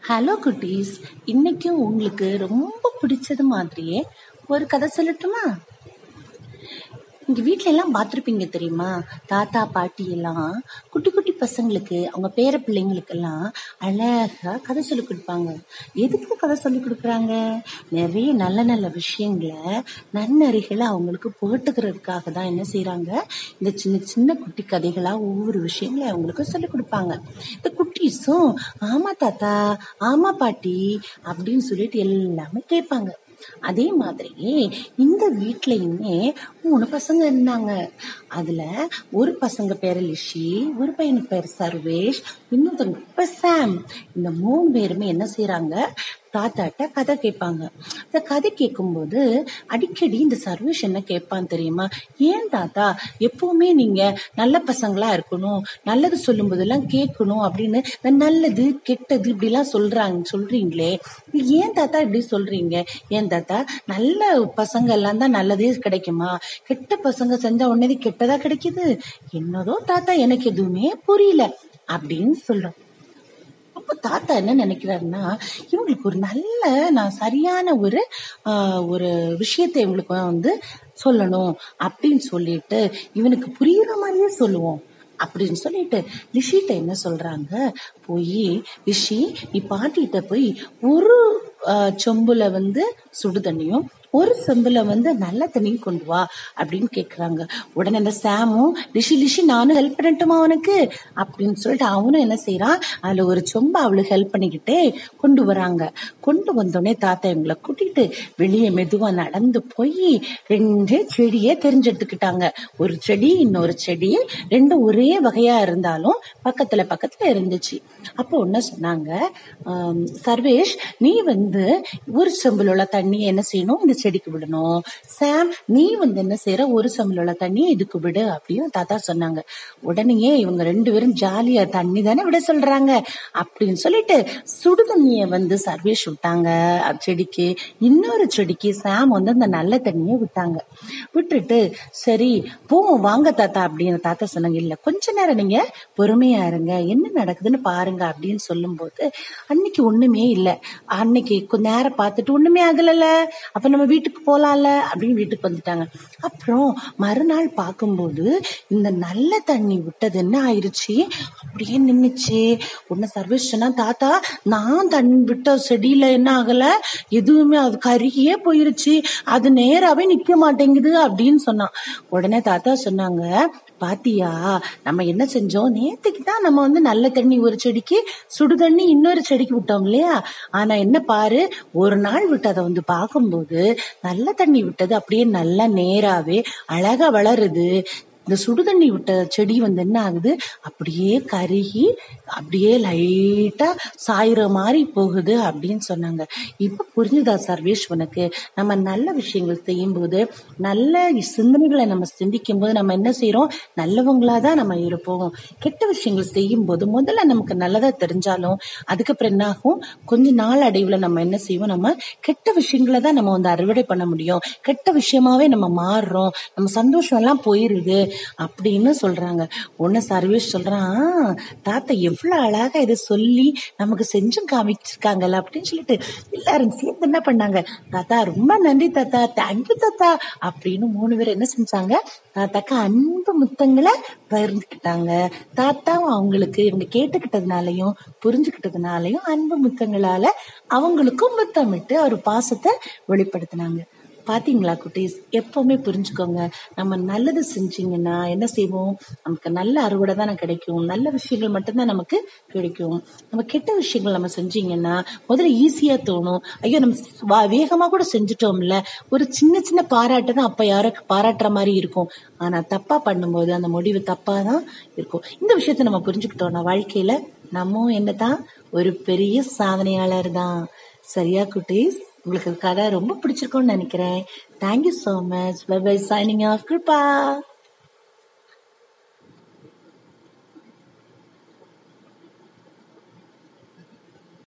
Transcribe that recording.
hello குட்டீஸ் இன்னைக்கும் உங்களுக்கு ரொம்ப பிடிச்சது மாதிரியே ஒரு கதை சொல்லட்டுமா இங்க வீட்ல எல்லாம் பார்த்திருப்பீங்க தெரியுமா தாத்தா பாட்டி எல்லாம் குட்டி குட்டி பசங்களுக்கு அவங்க பேர பிள்ளைங்களுக்கு எல்லாம் அழகா கதை சொல்லி கொடுப்பாங்க எதுக்கு கதை சொல்லி கொடுக்குறாங்க நிறைய நல்ல நல்ல விஷயங்களை நன்னறிகளை அவங்களுக்கு புகட்டுக்கிறதுக்காக தான் என்ன செய்றாங்க இந்த சின்ன சின்ன குட்டி கதைகளா ஒவ்வொரு விஷயங்களை அவங்களுக்கு சொல்லி கொடுப்பாங்க இந்த குட்டீஸும் ஆமா தாத்தா ஆமா பாட்டி அப்படின்னு சொல்லிட்டு எல்லாமே கேட்பாங்க அதே மாதிரி இந்த வீட்லயுமே மூணு பசங்க இருந்தாங்க அதுல ஒரு பசங்க பேரு லிஷி ஒரு பையனுக்கு பேரு சர்வேஷ் இன்னொருத்தவங்க பேர் சாம் இந்த மூணு பேருமே என்ன செய்யறாங்க தாத்தாட்ட கதை கேட்பாங்க இந்த கதை கேட்கும்போது அடிக்கடி இந்த சர்வேஷ் என்ன கேட்பான் தெரியுமா ஏன் தாத்தா எப்பவுமே நீங்க நல்ல பசங்களா இருக்கணும் நல்லது சொல்லும் போதெல்லாம் கேட்கணும் அப்படின்னு இந்த நல்லது கெட்டது இப்படி எல்லாம் சொல்றாங்க சொல்றீங்களே இது ஏன் தாத்தா இப்படி சொல்றீங்க ஏன் தாத்தா நல்ல பசங்க எல்லாம் தான் நல்லதே கிடைக்குமா கெட்ட பசங்க செஞ்சா உடனே கெட்டதா கிடைக்குது என்னதோ தாத்தா எனக்கு எதுவுமே புரியல அப்படின்னு சொல்றோம் அப்போ தாத்தா என்ன நினைக்கிறாருன்னா இவங்களுக்கு ஒரு நல்ல நான் சரியான ஒரு ஆஹ், ஒரு விஷயத்தை இவங்களுக்கு வந்து சொல்லணும் அப்படின்னு சொல்லிட்டு இவனுக்கு புரியுற மாதிரியே சொல்லுவோம் அப்படின்னு சொல்லிட்டு லிஷிட்ட என்ன சொல்றாங்க போய் லிஷி நீ பாட்டிகிட்ட போய் ஒரு ஆஹ், சொம்புல வந்து சுடு தண்ணியும் ஒரு செம்புல வந்து நல்ல தண்ணியும் கொண்டு வா அப்படின்னு கேக்குறாங்க உடனே இந்த சாமும் லிஷி லிஷி நானும் ஹெல்ப் பண்ணட்டுமா அவனுக்கு அப்படின்னு சொல்லிட்டு அவனும் என்ன செய்யறான் அதுல ஒரு சொம்ப அவளுக்கு ஹெல்ப் பண்ணிக்கிட்டே கொண்டு வராங்க கொண்டு வந்தோடனே தாத்தா இவங்களை கூட்டிட்டு வெளியே மெதுவா நடந்து போய் ரெண்டு செடியை தெரிஞ்செடுத்துக்கிட்டாங்க ஒரு செடி இன்னொரு செடி ரெண்டும் ஒரே வகையா இருந்தாலும் பக்கத்துல பக்கத்துல இருந்துச்சு அப்போ என்ன சொன்னாங்க ஆம், சர்வேஷ் நீ வந்து ஒரு செம்பில் உள்ள தண்ணியை என்ன செய்யணும் இந்த செடிக்கு விடணும் சாம் நீ வந்து என்ன செய்யற ஒரு செம்பில் உள்ள தண்ணியை இதுக்கு விடு அப்படின்னு தாத்தா சொன்னாங்க உடனேயே இவங்க ரெண்டு பேரும் ஜாலியா தண்ணி தானே விட சொல்றாங்க அப்படின்னு சொல்லிட்டு சுடு தண்ணியை வந்து சர்வேஷ் விட்டாங்க அந்த செடிக்கு இன்னொரு செடிக்கு சாம் வந்து அந்த நல்ல தண்ணியை விட்டாங்க விட்டுட்டு சரி போவோம் வாங்க தாத்தா அப்படின்னு தாத்தா சொன்னாங்க இல்ல கொஞ்ச நேரம் நீங்க பொறுமையா இருங்க என்ன நடக்குதுன்னு பாருங்க அப்படின்னு சொல்லும்போது அன்னைக்கு ஒண்ணுமே இல்ல அன்னைக்கு கொஞ்ச நேரம் பார்த்துட்டு ஒண்ணுமே ஆகலல்ல அப்ப நம்ம வீட்டுக்கு போலாம்ல அப்படின்னு வீட்டுக்கு வந்துட்டாங்க அப்புறம் மறுநாள் பார்க்கும்போது இந்த நல்ல தண்ணி விட்டது என்ன ஆயிருச்சு அப்படியே நின்னுச்சு உடனே சர்வீஸ் சொன்னா தாத்தா நான் தண்ணி விட்ட செடியில என்ன ஆகல எதுவுமே அது கருகியே போயிருச்சு அது நேராவே நிக்க மாட்டேங்குது அப்படின்னு சொன்னான் உடனே தாத்தா சொன்னாங்க பாத்தியா நம்ம என்ன செஞ்சோம் நேத்துக்கு தான் நம்ம வந்து நல்ல தண்ணி ஒரு செடிக்கு சுடு தண்ணி இன்னொரு செடிக்கு விட்டோம் இல்லையா ஆனா என்ன பாரு ஒரு நாள் விட்டு அதை வந்து பார்க்கும்போது நல்ல தண்ணி விட்டது அப்படியே நல்லா நேராவே அழகா வளருது இந்த சுடு தண்ணி விட்ட செடி வந்து என்ன ஆகுது அப்படியே கருகி அப்படியே லைட்டா சாயிற மாதிரி போகுது அப்படின்னு சொன்னாங்க இப்ப புரிஞ்சுதா சர்வேஷ் உனக்கு நம்ம நல்ல விஷயங்கள் செய்யும்போது நல்ல சிந்தனைகளை நம்ம சிந்திக்கும் போது நம்ம என்ன செய்யறோம் நல்லவங்களா தான் நம்ம இருப்போம் கெட்ட விஷயங்கள் செய்யும் போது முதல்ல நமக்கு நல்லதா தெரிஞ்சாலும் அதுக்கப்புறம் என்ன ஆகும் கொஞ்ச நாள் அடைவுல நம்ம என்ன செய்வோம் நம்ம கெட்ட விஷயங்களை தான் நம்ம வந்து அறுவடை பண்ண முடியும் கெட்ட விஷயமாவே நம்ம மாறுறோம் நம்ம சந்தோஷம் எல்லாம் போயிருது அப்படின்னு சொல்றாங்க ஒன்னு சர்வேஷ் சொல்றான் தாத்தா எவ்வளவு அழகா இதை சொல்லி நமக்கு செஞ்சும் காமிச்சிருக்காங்கல்ல அப்படின்னு சொல்லிட்டு எல்லாரும் சேர்ந்து என்ன பண்ணாங்க தாத்தா ரொம்ப நன்றி தாத்தா தேங்க்யூ தாத்தா அப்படின்னு மூணு பேர் என்ன செஞ்சாங்க தாத்தாக்கு அன்பு முத்தங்களை பகிர்ந்துக்கிட்டாங்க தாத்தாவும் அவங்களுக்கு இவங்க கேட்டுக்கிட்டதுனாலயும் புரிஞ்சுக்கிட்டதுனாலயும் அன்பு முத்தங்களால அவங்களுக்கும் முத்தமிட்டு அவர் பாசத்தை வெளிப்படுத்தினாங்க பாத்தீங்களா குட்டீஸ் எப்பவுமே புரிஞ்சுக்கோங்க நம்ம நல்லது செஞ்சீங்கன்னா என்ன செய்வோம் நமக்கு நல்ல அறுவடை தானே கிடைக்கும் நல்ல விஷயங்கள் மட்டும்தான் நமக்கு கிடைக்கும் நம்ம கெட்ட விஷயங்கள் நம்ம செஞ்சீங்கன்னா முதல்ல ஈஸியா தோணும் ஐயோ நம்ம வா- வேகமா கூட செஞ்சுட்டோம்ல ஒரு சின்ன சின்ன பாராட்டு தான் அப்ப யாருக்கு பாராட்டுற மாதிரி இருக்கும் ஆனா தப்பா பண்ணும்போது அந்த முடிவு தப்பா தான் இருக்கும் இந்த விஷயத்த நம்ம புரிஞ்சுக்கிட்டோம்னா வாழ்க்கையில நம்ம என்னதான் ஒரு பெரிய சாதனையாளர் தான் சரியா குட்டீஸ் உங்களுக்கு கதை ரொம்ப பிடிச்சிருக்கும்னு நினைக்கிறேன் thank you so much bye bye signing off Kripa